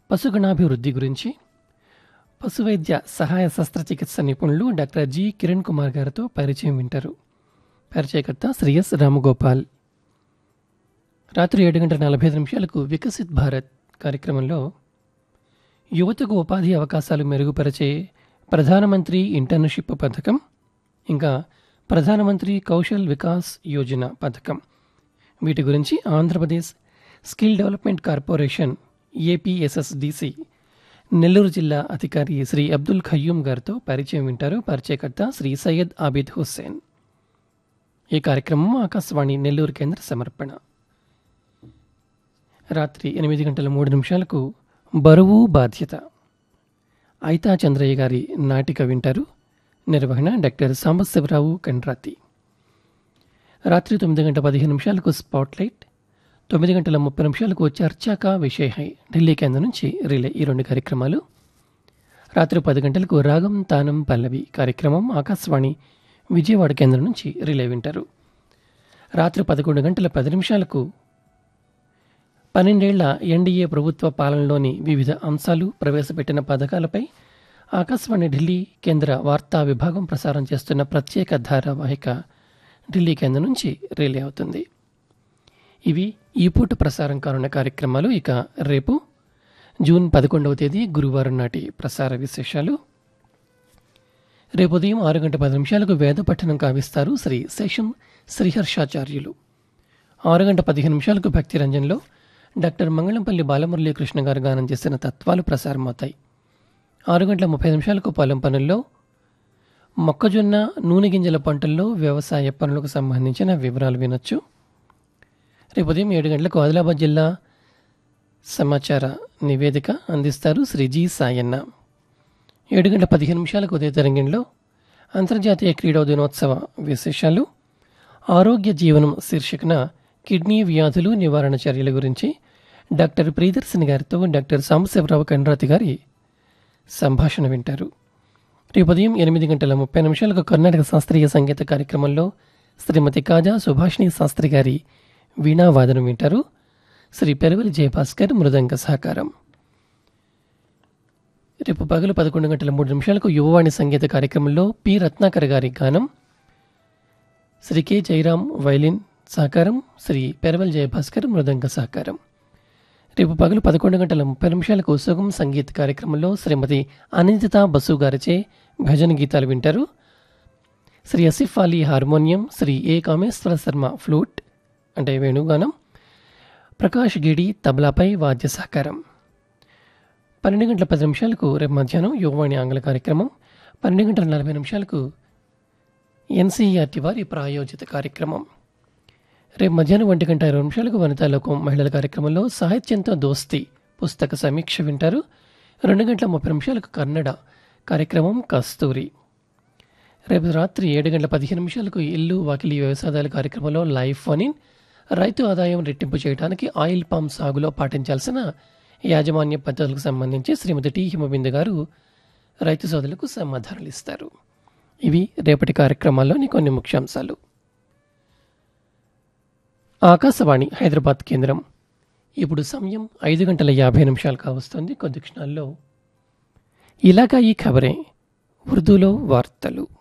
పశుగణాభివృద్ధి గురించి పశువైద్య సహాయ శస్త్రచికిత్స నిపుణులు డాక్టర్ జి కిరణ్ కుమార్ గారితో పరిచయం వింటారు పరిచయకర్త శ్రీ ఎస్ రామగోపాల్ రాత్రి ఏడు గంటల నలభై ఐదు నిమిషాలకు వికసిత్ భారత్ కార్యక్రమంలో యువతకు ఉపాధి అవకాశాలు మెరుగుపరిచే ప్రధానమంత్రి ఇంటర్న్షిప్ పథకం ఇంకా ప్రధానమంత్రి కౌశల్ వికాస్ యోజన పథకం వీటి గురించి Andhra Pradesh skill development corporation APSSDC Nellore జిల్లా అధికారి శ్రీ అబ్దుల్ ఖయ్యూం గారితో పరిచయం వింటారు పరిచయకర్త శ్రీ సయ్యద్ ఆబిద్ హుస్సేన్ ఈ కార్యక్రమం ఆకాశవాణి నెల్లూరు కేంద్ర సమర్పణ రాత్రి ఎనిమిది గంటల మూడు నిమిషాలకు బరువు బాధ్యత ఐతా చంద్రయ్య గారి నాటిక వింటారు నిర్వహణ డాక్టర్ సాంబశివరావు కండ్రాతి రాత్రి తొమ్మిది గంటల పదిహేను నిమిషాలకు స్పాట్లైట్ తొమ్మిది గంటల ముప్పై నిమిషాలకు చర్చాక విషయ హై ఢిల్లీ కేంద్రం నుంచి రిలే ఈ రెండు కార్యక్రమాలు రాత్రి పది గంటలకు రాగం తానం పల్లవి కార్యక్రమం ఆకాశవాణి విజయవాడ కేంద్రం నుంచి రిలే వింటారు రాత్రి పదకొండు గంటల పది నిమిషాలకు పన్నెండేళ్ల ఎన్డీఏ ప్రభుత్వ పాలనలోని వివిధ అంశాలు ప్రవేశపెట్టిన పథకాలపై ఆకాశవాణి ఢిల్లీ కేంద్ర వార్తా విభాగం ప్రసారం చేస్తున్న ప్రత్యేక ధారావాహిక ఢిల్లీ కేంద్రం నుంచి రిలే అవుతుంది ఇవి ఈ పూట ప్రసారం కానున్న కార్యక్రమాలు ఇక రేపు జూన్ పదకొండవ తేదీ గురువారం నాటి ప్రసార విశేషాలు రేపు ఉదయం ఆరు గంట పది నిమిషాలకు వేద పఠనం కావిస్తారు శ్రీ శేషం శ్రీహర్షాచార్యులు ఆరు గంట పదిహేను నిమిషాలకు భక్తి రంజన్లో డాక్టర్ మంగళంపల్లి బాలమురళీకృష్ణ గారు గానం చేసిన తత్వాలు ప్రసారమవుతాయి ఆరు గంటల ముప్పై నిమిషాలకు పొలం పనుల్లో మొక్కజొన్న నూనె గింజల పంటల్లో వ్యవసాయ పనులకు సంబంధించిన వివరాలు వినొచ్చు రేపు ఉదయం ఏడు గంటలకు ఆదిలాబాద్ జిల్లా సమాచార నివేదిక అందిస్తారు శ్రీ జి సాయన్న ఏడు గంటల పదిహేను నిమిషాలకు ఉదయ తరంగంలో అంతర్జాతీయ క్రీడా దినోత్సవ విశేషాలు ఆరోగ్య జీవనం శీర్షికన కిడ్నీ వ్యాధులు నివారణ చర్యల గురించి డాక్టర్ ప్రియదర్శిని గారితో డాక్టర్ సాంబశివరావు కండ్రాతి గారి సంభాషణ వింటారు రేపు ఉదయం ఎనిమిది గంటల ముప్పై నిమిషాలకు కర్ణాటక శాస్త్రీయ సంగీత కార్యక్రమంలో శ్రీమతి కాజా సుభాషిణి శాస్త్రి గారి వీణావాదనం వింటారు శ్రీ పెరవలి జయభాస్కర్ మృదంగ సహకారం రేపు పగలు పదకొండు గంటల మూడు నిమిషాలకు యువవాణి సంగీత కార్యక్రమంలో పి రత్నాకర్ గారి గానం శ్రీ కె జయరాం వైలిన్ సహకారం శ్రీ పెరవల్ జయభాస్కర్ మృదంగ సహకారం రేపు పగలు పదకొండు గంటల ముప్పై నిమిషాలకు సుగం సంగీత్ కార్యక్రమంలో శ్రీమతి అనిందిత బసు గారిచే భజన గీతాలు వింటారు Shri Asif Ali harmonium Shri A Kameswara Sharma flute అంటే వేణుగానం ప్రకాష్ గిడి తబలాపై వాద్య సహకారం పన్నెండు గంటల పది నిమిషాలకు రేపు మధ్యాహ్నం యువవాణి ఆంగ్ల కార్యక్రమం పన్నెండు గంటల నలభై నిమిషాలకు ఎన్సీఈఆర్టీ వారి ప్రాయోజిత కార్యక్రమం రేపు మధ్యాహ్నం ఒంటి గంట ఇరవై నిమిషాలకు వనితా లోకం మహిళల కార్యక్రమంలో సాహిత్యంతో దోస్తి పుస్తక సమీక్ష వింటారు రెండు గంటల ముప్పై నిమిషాలకు కన్నడ కార్యక్రమం కస్తూరి రేపు రాత్రి ఏడు గంటల పదిహేను నిమిషాలకు ఇల్లు వాకిలి వ్యవసాయాల కార్యక్రమంలో లైవ్ ఫోన్ ఇన్ రైతు ఆదాయం రెట్టింపు చేయడానికి ఆయిల్ పామ్ సాగులో పాటించాల్సిన యాజమాన్య పద్ధతులకు సంబంధించి శ్రీమతి టి హిమబిందు గారు రైతు సోదరులకు సమాధానాలు ఇస్తారు ఇవి రేపటి కార్యక్రమాల్లోని కొన్ని ముఖ్యాంశాలు ఆకాశవాణి హైదరాబాద్ కేంద్రం ఇప్పుడు సమయం ఐదు గంటల యాభై నిమిషాలు కావస్తుంది కొద్ది క్షణాల్లో ఇలాగా ఈ ఖబరే ఉర్దూలో వార్తలు